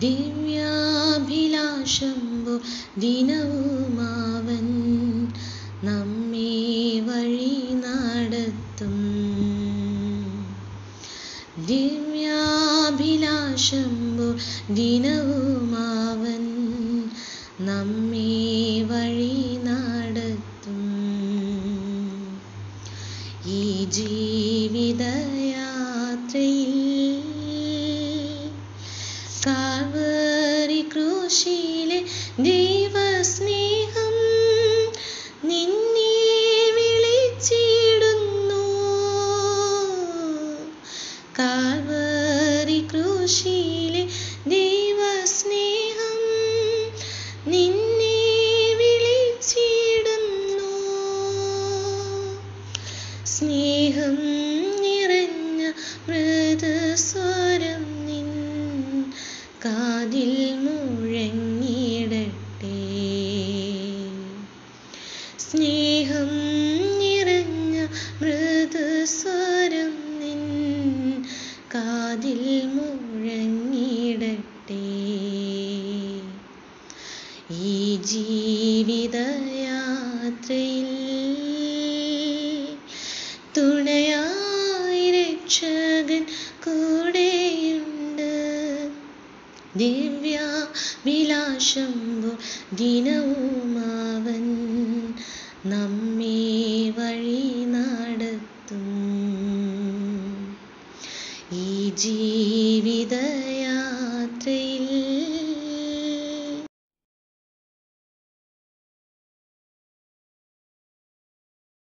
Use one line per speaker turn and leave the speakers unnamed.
ദിവ്യാഭിലാഷമ്പു ദിനവുമാവൻ നമ്മെ വഴി നടത്തും ദിവ്യാഭിലാഷമ്പു ദിനവുമാവൻ നമ്മെ വഴി നടത്തും ഈ ജീവിതയാത്രയിൽ കാൽവരി ക്രൂശിലെ ദൈവസ്നേഹം നിന്നെ വിളിച്ചിടുന്നു കാൽവരി ക്രൂശിലെ ദൈവസ്നേഹം നിന്നെ വിളിച്ചിടുന്നു സ്നേഹം നിറഞ്ഞ മൃദുസ്വരം നിൻ കാതിൽ മുഴങ്ങിടട്ടെ സ്നേഹം നിറഞ്ഞ മൃദുസ്വരം നിൻ കാതിൽ മുഴങ്ങിടട്ടെ ഈ ജീവിതയാത്രയിൽ തുണയായി രക്ഷകൻ കൂടെയുണ്ട് ദിവ്യ വിലാശമ്പു ദിനവുമാവൻ നമ്മെ വഴി നടത്തും ഈ ജീവിതയാത്രയിൽ